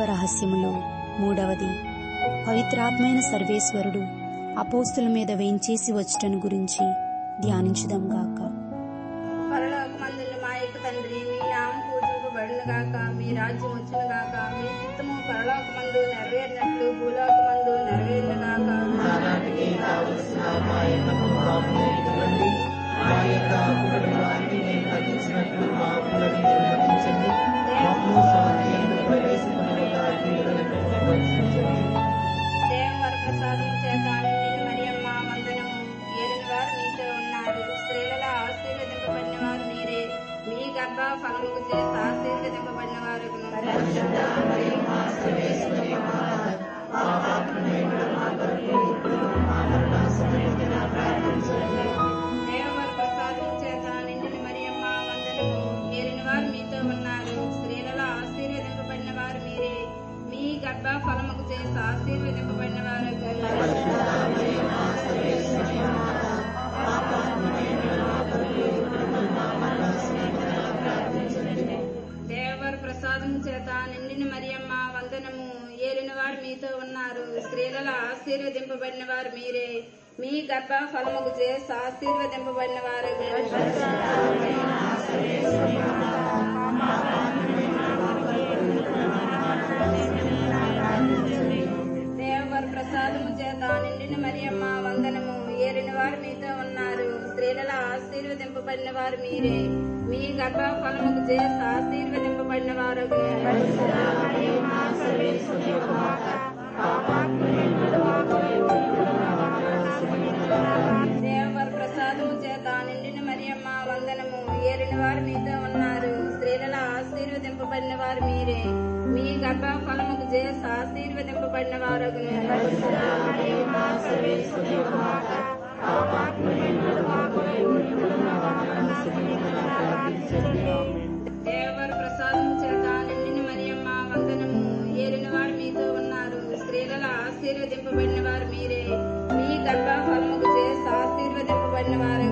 రహస్యములో మూడవది పవిత్రాత్మైన సర్వేశ్వరుడు అపోస్తుల మీద వేంచేసి వచ్చటను గురించి ధ్యానించుదాం గాక పరలోకమందున్న మా యొక్క తండ్రి మీ నామం పూజింపబడును గాక మీ రాజ్యం వచ్చును గాక మీ చిత్తము పరలోకమందు నెరవేరినట్లు భూలోకమందు నెరవేరును గాక నానాటికి కావలసిన మా ఎన్నము మాకు నేర్చుకోండి మా యొక్క అప్పులను వారిని మేము మన్నించినట్లు మా అప్పులను మీరు మన్నించండి మమ్ము స్వాధీనంలో ప్రవేశించిన కీడులను రక్షించండి దేవవర ప్రసాదం చేత నిన్ను మరియమ్మ వందనము ఏలిన వారు మీతో ఉన్నారు స్త్రీలలో ఆశీర్వదింపబడిన వారు మీరే మీ గర్భ ఫలముకు చేసి ఆశీర్వదింపబడిన వారు దేవవర ప్రసాదం చేత నిన్ను మరియమ్మ వందనము ఏలిన వారు మీతో ఉన్నారు స్త్రీలలో ఆశీర్వదింపబడిన వారు మీరే మీ గర్భ ఫలముకు చేసి ఆశీర్వదింపబడిన వారు దేవర ప్రసాదం చేత నిండిన మరియమ్మ వందనము ఏలిన వారు మీతో ఉన్నారు స్త్రీలలో ఆశీర్వదింపబడిన వారు మీరే మీ గర్భ ఫలముకు చేసి ఆశీర్వదింపబడిన వారు దేవర ప్రసాదము చేత నిండిన మరియమ్మ వందనము ఏలిన వారు మీతో ఉన్నారు స్త్రీలలో ఆశీర్వదింపబడిన వారు మీరే మీ గర్భ ఫలముకు చేసి ఆశీర్వదింపబడిన వారు దేవర ప్రసాదము చేత నిండిన మరియమ్మ వందనము ఏలిన వారు మీతో ఉన్నారు స్త్రీలలో ఆశీర్వదింపబడిన వారు మీరే మీ గర్భ ఫలముకు చేసి ఆశీర్వదింపబడిన వారు దేవర ప్రసాదం చేత నిండిన మరియమ్మ వందనము ఏలిన వారు మీతో ఉన్నారు స్త్రీలలో ఆశీర్వదింపబడిన వారు మీరే మీ గర్భ ఫలముకు చేసి ఆశీర్వదింపబడిన వారు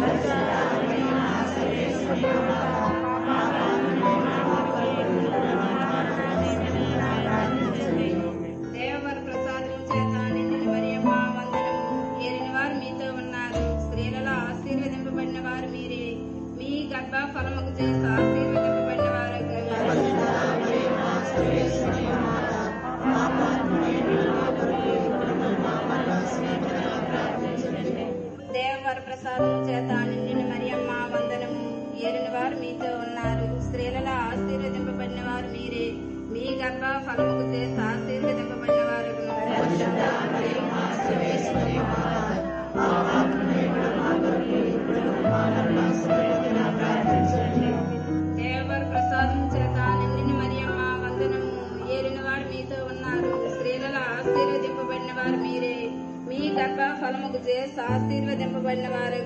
దేవర ప్రసాదం చేత నిండిన మరియమ్మ వందనము ఏలిన వారు మీతో ఉన్నారు స్త్రీలలో ఆశీర్వదింపబడిన వారు మీరే మీ గర్భ ఫలముకు చేసి ఆశీర్వదింపబడిన వారు దేవర ప్రసాదం చేత నిండిన మరియమ్మ వందనము ఏలిన వారు మీతో ఉన్నారు స్త్రీలలో ఆశీర్వదింపబడిన వారు మీరే మీ గర్భ ఫలముకు చేసి ఆశీర్వదింపబడిన వారు దేవర ప్రసాదం చేత నిండిన మరియమ్మ వందనము ఏలిన వారు మీతో ఉన్నారు స్త్రీలలో ఆశీర్వదింపబడిన వారు మీరే మీ గర్భ ఫలముకు చేసి ఆశీర్వదింపబడిన వారు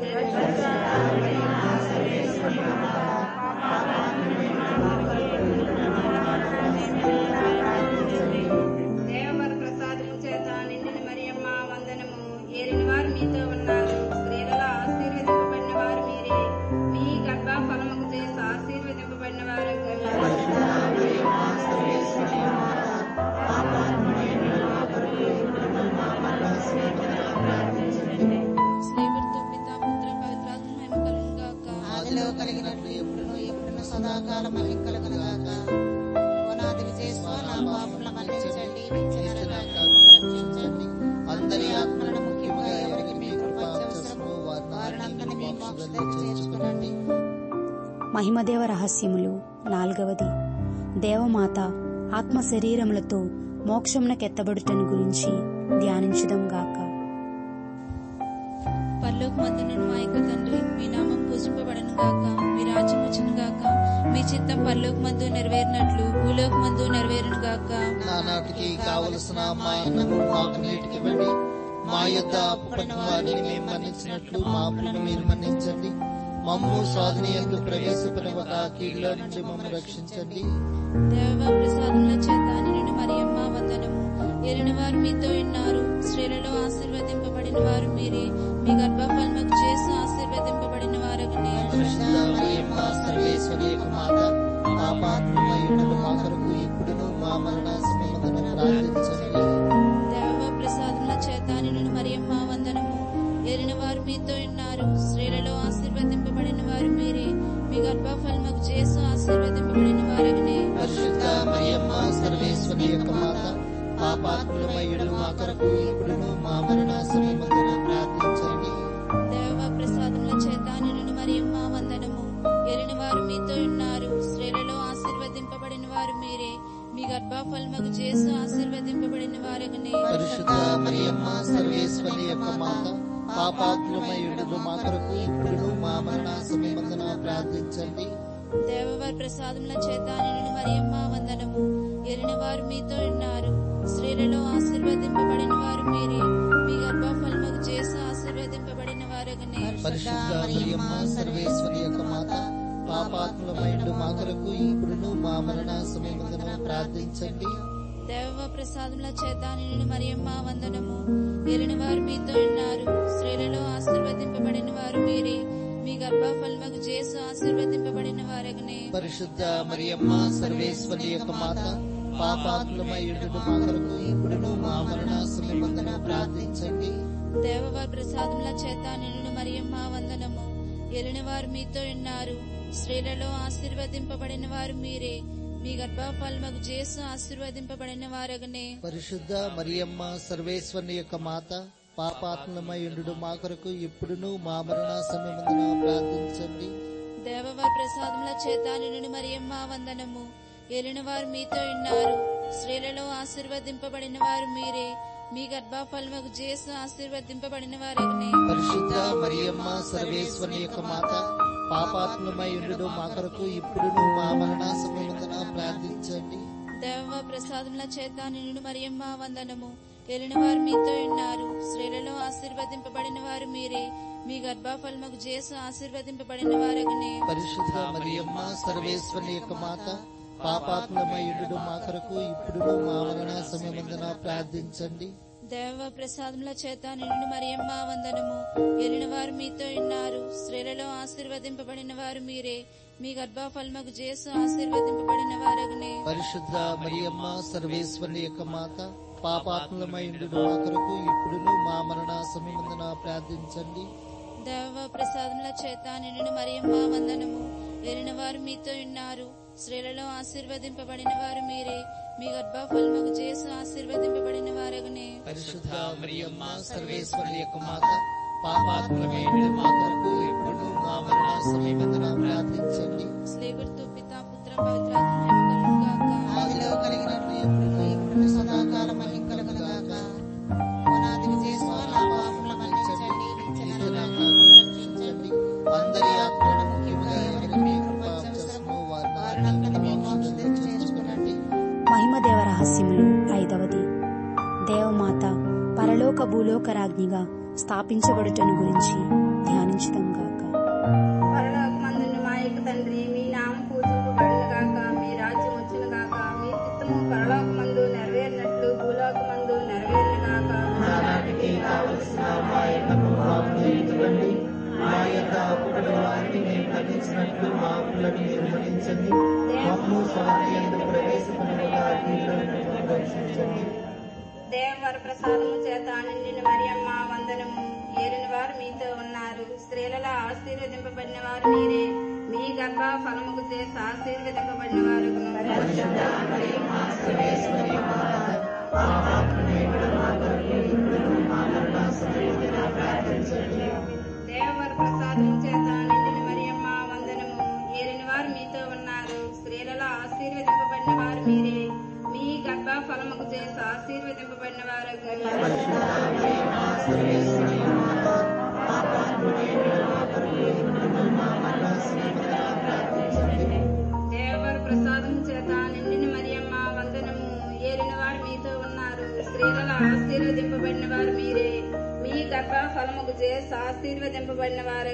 దేవర ప్రసాదం చేత నిండిన మరియమ్మ వందనము ఏలిన వారు మీతో ఉన్నారు స్త్రీలలో ఆశీర్వదింపబడిన వారు మీరే మీ గర్భ ఫలముకు చేసి ఆశీర్వదింపబడిన వారు స్నేహితుడితో పితా పుత్ర పవిత్రాత్మ మహిమ కలుగును గాక ఆదిలో కలిగినట్లు ఎప్పుడును ఎప్పుడును సదాకాలం మళ్ళీ కలుగునుగాక ఓనాది విజయస్వ నా పాపముల మన్నించండి నిత్య నరకాగ్ని రక్షించండి అందరి ఆత్మలను ముఖ్యముగా ఎవరికి మీ కృప అవసరమో వారినందరినీ మీ వారిని మోక్షంలోకి చేర్చుకునండి మహిమదేవ రహస్యములు నాల్గవది దేవమాత ఆత్మ శరీరములతో మోక్షమునకెత్తబడుటను గురించి ధ్యానించుదాం గాక పరలోకమందున మా యొక్క తండ్రి మీ నామం పూజింపబడను గాక మీ రాజ్యం వచ్చును గాక మీ చిత్తం పరలోకమందు నెరవేరినట్లు భూలోకమందు నెరవేరును గాక నానాటికి కావలసిన మా అన్నము మాకు నీటికి ఇవ్వండి మా యొద్ద అప్పుపడిన వారిని మేము మన్నించినట్లు మా అప్పులను మీరు మన్నించండి మమ్ము స్వాధీనంలో ప్రవేశపడవక కీడులో నుంచి మమ్మల్ని రక్షించండి దేవ ప్రసాదముల చేత నిన్ను మరియమ్మ వందనము ఎరిన వారు మీతో ఉన్నారు స్త్రీలలో ఆశీర్వదింపబడిన వారు మీరే మీ గర్భఫలముకు చేసి ఆశీర్వదింపబడిన వారు పరిశుద్ధ మరియమ్మ సర్వేశ్వరి యొక్క మాత మా పాత్రమయుడు మా కొరకు ఇప్పుడును మా మరణ సమయం ప్రార్థించండి దేవ ప్రసాదముల చేత నిన్ను మరియమ్మ వందనము ఏలిన వారు మీతో ఉన్నారు స్త్రీలలో ఆశీర్వదింపబడిన వారు మీరే మీ గర్భఫలముకు చేసు ఆశీర్వదింపబడిన వారగనే పరిశుద్ధ మరియమ్మ సర్వేశ్వరి యొక్క మాత పాపాత్ములమయ్యుడు మా కొరకు ఇప్పుడును మా మరణ సమయమందున ప్రార్థించండి దేవ ప్రసాదముల చేత నిన్ను మరియమ్మ వందనము ఏలిన వారు మీతో ఉన్నారు స్త్రీలలో ఆశీర్వదింపబడిన వారు మీరే మీ గర్భఫలముకు చేసు ఆశీర్వదింపబడిన వారగనే పరిశుద్ధ మరియమ్మ సర్వేశ్వరి యొక్క మాత పాపాత్ములమయ్యుడు మా కొరకు ఇప్పుడును మా మరణ సమయమందున ప్రార్థించండి దేవవారి ప్రసాదముల చేత నిన్ను మరియమ్మ వందనము ఎరిన వారు మీతో ఉన్నారు స్త్రీలలో ఆశీర్వదింపబడిన వారు మీరే మీ గర్భఫలముకు చేసి ఆశీర్వదింపబడిన వారగనే పరిశుద్ధ మరియమ్మ సర్వేశ్వరి యొక్క మాత పాపాత్ములమైండు మా కొరకు ఇప్పుడును మా మరణ సమయమందున ప్రార్థించండి దేవ ప్రసాదముల చేత నిన్ను మరియమ్మ వందనము ఎరిన వారు మీతో ఉన్నారు స్త్రీలలో ఆశీర్వదింపబడిన వారు మీరే మీ గర్భఫలముకు చేసి ఆశీర్వదింపబడిన వారగనే పరిశుద్ధ మరియమ్మ సర్వేశ్వరి యొక్క మాత పాపాత్ములమైండు మా కొరకు ఇప్పుడును మా మరణ సమయమందున ప్రార్థించండి దేవవారి ప్రసాదముల చేత నిన్ను మరియమ్మ వందనము ఎలిన వారు మీతో ఉన్నారు స్త్రీలలో ఆశీర్వదింపబడిన వారు మీరే మీ గర్భఫలముకు చేసు ఆశీర్వదింపబడిన వారగనే పరిశుద్ధ మరియమ్మ సర్వేశ్వరుని యొక్క మాత పాపాత్మలమైండు మా కొరకు ఇప్పుడును మా మరణ సమయమందున ప్రార్థించండి దేవవారి ప్రసాదముల చేత నిన్ను మరియమ్మ వందనము ఎలిన వారు మీతో ఉన్నారు స్త్రీలలో ఆశీర్వదింపబడిన వారు మీరే మీ గర్భఫలముకు చేసు ఆశీర్వదింపబడిన వారగనే పరిశుద్ధ మరియమ్మ సర్వేశ్వరుని యొక్క మాత పాపాత్మలమైండు మా కొరకు ఇప్పుడును మా మరణ సమయమందున ప్రార్థించండి దేవ ప్రసాదముల చేత నిన్ను మరియమ్మ వందనము ఎలిన వారు మీతో ఉన్నారు స్త్రీలలో ఆశీర్వదింపబడిన వారు మీరే మీ గర్భఫలముకు చేసు ఆశీర్వదింపబడిన వారగనే పరిశుద్ధ మరియమ్మ సర్వేశ్వరుని యొక్క మాత పాపాత్మలమైండు మా కొరకు ఇప్పుడును మా మరణ సమయమందున ప్రార్థించండి దేవ ప్రసాదముల చేత నిన్ను మరియమ్మ వందనము ఎలిన వారు మీతో ఉన్నారు స్త్రీలలో ఆశీర్వదింపబడిన వారు మీరే మీ గర్భఫలముకు చేసు ఆశీర్వదింపబడిన వారగనే పరిశుద్ధ మరియమ్మ సర్వేశ్వరుని యొక్క మాత పాపాత్మలమైండు మా కొరకు ఇప్పుడును మా మరణ సమయమందున ప్రార్థించండి దేవ ప్రసాదముల చేత నిన్ను మరియమ్మ వందనము ఎలిన వారు మీతో ఉన్నారు స్త్రీలలో ఆశీర్వదింపబడిన వారు మీరే మీ గర్భఫలముకు చేసు ఆశీర్వదింపబడిన వారగనే పరిశుద్ధ మరియమ్మ సర్వేశ్వరుని యొక్క మాత పాపాత్మలమైండు మా కొరకు ఇప్పుడు మా మరణ సమయమందున ప్రార్థించండి స్లేగుర్తు పితా పుత్ర పవిత్రాత్మ కలుగుగాక ఆదిలో కలిగినట్లు ఎప్పుడు ఇప్పుడు సదాకాలం మహిం కలుగునుగాక పునాది విజయస్వ నా పాపముల మన్నించండి నిత్య నరకాగ్ని రక్షించండి అందరి ఆత్మలను ముఖ్యంగా ఎవరికి మీ కృప అవసరమో వారిని మీ మోక్షంలో చేర్చుకునండి మహిమదేవ రహస్యములు ఐదవది దేవమాత పరలోక భూలోక రాజ్ఞిగా స్థాపించబడుటను గురించి ధ్యానించుదాం గాక పరలోకమందున్న మా యొక్క తండ్రి మీ నామం పూజింపబడును గాక మీ రాజ్యం వచ్చును గాక మీ చిత్తము పరలోకమందు నెరవేరినట్లు భూలోకమందు నెరవేరును గాక నానాటికి కావలసిన మా ఎన్నము మాకు ఇవ్వండి మా యొక్క అప్పుల వారిని మేము తగ్గించినట్లు మా అప్పులను నిర్వహించండి మమ్ము స్వామి ఎందుకు ప్రవేశపడినగా రక్షించండి దేవవర ప్రసాదము చేత నిండిన మరియమ్మ వందనము ఏలిన వారు మీతో ఉన్నారు స్త్రీలలో ఆశీర్వదింపబడిన వారు మీరే మీ గర్భ ఫలముకు చేసి ఆశీర్వదింపబడిన వారు దేవవర ప్రసాదము చేత నిండిన మరియమ్మ వందనము ఏలిన వారు మీతో ఉన్నారు స్త్రీలలో ఆశీర్వదింపబడిన వారు మీరే మీ గర్భ ఫలముకు చేసి ఆశీర్వదింపబడిన వారు దేవర ప్రసాదం చేత నిండిన మరియమ్మ వందనము ఏలిన వారు మీతో ఉన్నారు స్త్రీలలో ఆశీర్వదింపబడిన వారు మీరే మీ గర్భ ఫలముకు చేసి ఆశీర్వదింపబడిన వారు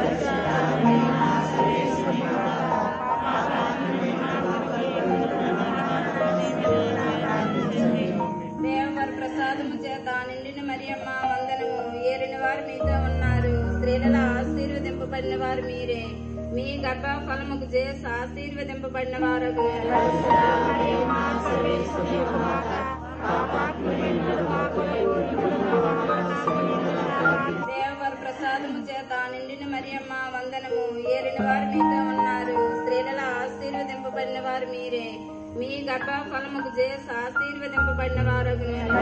దేవర ప్రసాదము చేత నిండిన మరియమ్మ వందనము ఏలిన వారు మీతో ఉన్నారు స్త్రీలలో ఆశీర్వదింపబడిన వారు మీరే మీ గర్భ ఫలముకు చేసి ఆశీర్వదింపబడిన వారు దేవవర ప్రసాదము చేత నిండిన మరియమ్మ వందనము ఏలిన వారు మీతో ఉన్నారు స్త్రీలలో ఆశీర్వదింపబడిన వారు మీరే మీ గర్భ ఫలముకు చేసి ఆశీర్వదింపబడిన వారు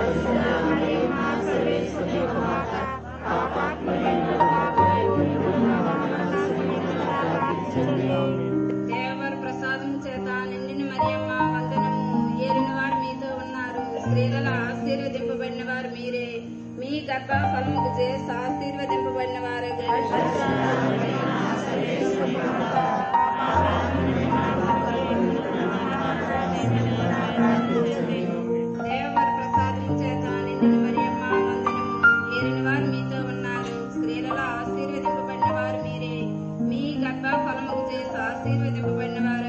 దేవవర ప్రసాదము చేత నిండిన మరియమ్మ వందనము ఏలిన వారు మీతో ఉన్నారు స్త్రీలలో ఆశీర్వదింపబడిన వారు మీరే మీ గర్భ ఫలముకు చేసి ఆశీర్వదింపబడిన వారు దేవవర ప్రసాదము చేత నిండిన మరియమ్మ వందనము ఏలిన వారు మీతో ఉన్నారు స్త్రీలలో ఆశీర్వదింపబడిన వారు మీరే మీ గర్భ ఫలముకు చేసి ఆశీర్వదింపబడిన వారు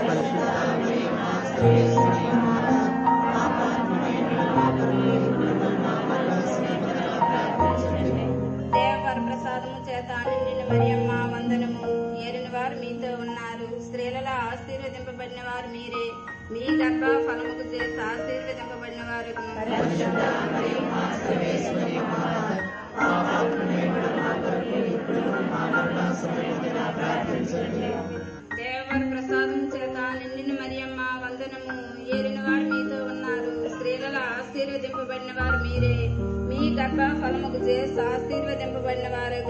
దేవవర ప్రసాదము చేత నిండిన మరియమ్మ వందనము ఏలిన వారు మీతో ఉన్నారు స్త్రీలలో ఆశీర్వదింపబడిన వారు మీరే మీ గర్భ ఫలముకు చేసి ఆశీర్వదింపబడిన వారు దేవవర ప్రసాదము చేత నిండిన మరియమ్మ వందనము ఏలిన వారు మీతో ఉన్నారు స్త్రీలలో ఆశీర్వదింపబడిన వారు మీరే మీ గర్భ ఫలముకు చేసి ఆశీర్వదింపబడిన వారు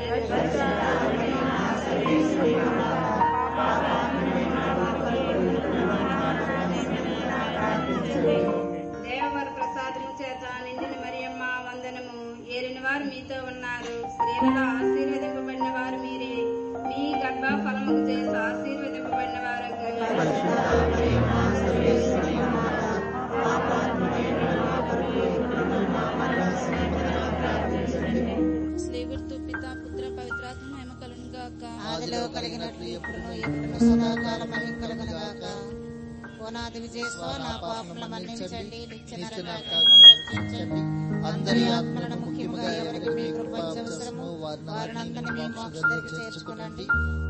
దేవవర ప్రసాదము చేత నిండిన మరియమ్మ వందనము ఏలిన వారు మీతో ఉన్నారు స్త్రీలలో ఆశీర్వదింపబడిన వారు మీరే మీ గర్భ ఫలముకు చేసి ఆశీర్వదింపబడిన వారు స్లేగుర్తు పిత పుత్ర పవిత్రాత్మ మహిమ కలును గాక ఆదిలో కలిగినట్లు ఎప్పుడును ఎప్పుడును సదాకాలం మహిమ కలుగునుగాక ఓనాది విజయస్వ నా పాపములను మన్నించండి నిత్య నరకాగ్ని రక్షించండి అందరి ఆత్మలను ముఖ్యముగా ఎవరికి మీ కృప అవసరము వారినందరినీ మీ మోక్ష దగ్గర చేర్చుకునండి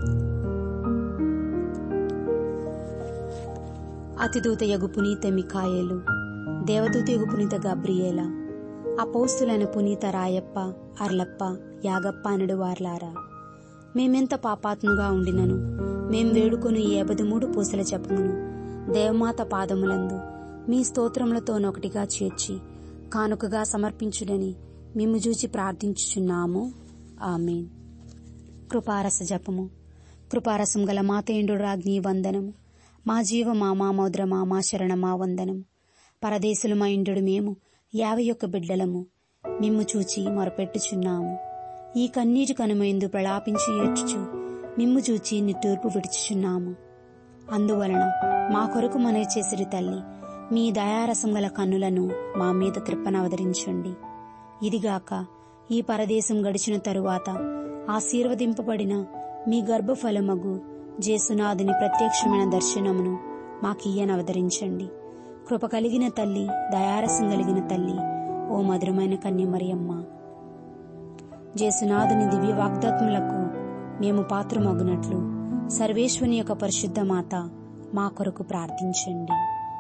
అతిదూత యగు పునీత మిఖాయేలు దేవదూత యగు పునీత గబ్రియేల అపౌస్తులైన పునీత రాయప్ప అర్లప్ప యాగప్ప అనడు వార్లారా మేమెంత పాపాత్ముగా ఉండినను మేం వేడుకొని ఈ మూడు పూసల జపమును దేవమాత పాదములందు మీ స్తోత్రములతోనొకటిగా చేర్చి కానుకగా సమర్పించుడని మేము చూచి ప్రార్థించుచున్నాము ఆమెన్ కృపారస జపము కృపారసం గల మాతేండు రాజ్ఞి వందనము మా జీవ మా మామోద్ర మా మా శరణ మా వందనము పరదేశులు మా ఇండు మేము యాభై ఒక్క బిడ్డలము మిమ్ము చూచి మొరపెట్టుచున్నాము ఈ కన్నీటి కనుమైందు ప్రలాపించి ఏడ్చుచు మిమ్ము చూచి నిట్టూర్పు విడుచుచున్నాము అందువలన మా కొరకు మనే చేసిరి తల్లి మీ దయారసం గల కన్నులను మా మీద త్రిప్పనవదరించండి ఇదిగాక ఈ పరదేశం గడిచిన తరువాత ఆశీర్వదింపబడిన మీ గర్భఫలమగు జేసునాథుని ప్రత్యక్షమైన దర్శనమును మాకియ్యనవదరించండి కృప కలిగిన తల్లి దయారసం కలిగిన తల్లి ఓ మధురమైన కన్యమరియమ్మ జేసునాథుని దివ్య వాగ్దాత్ములకు మేము పాత్రమగునట్లు సర్వేశ్వని యొక్క పరిశుద్ధ మాత మా కొరకు ప్రార్థించండి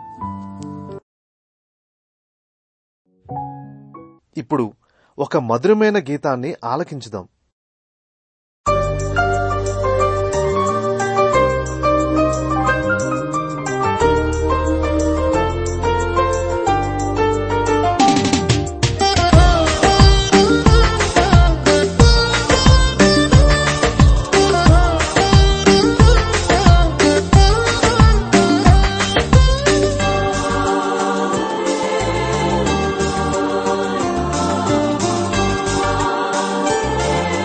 ఇప్పుడు ఒక మధురమైన గీతాన్ని ఆలకించుదాం ఆ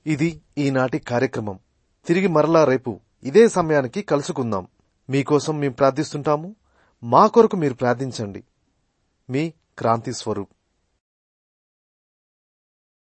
ఇది ఈనాటి కార్యక్రమం తిరిగి మరలా రేపు ఇదే సమయానికి కలుసుకుందాం మీకోసం మేము ప్రార్థిస్తుంటాము మా కొరకు మీరు ప్రార్థించండి మీ క్రాంతి స్వరూప్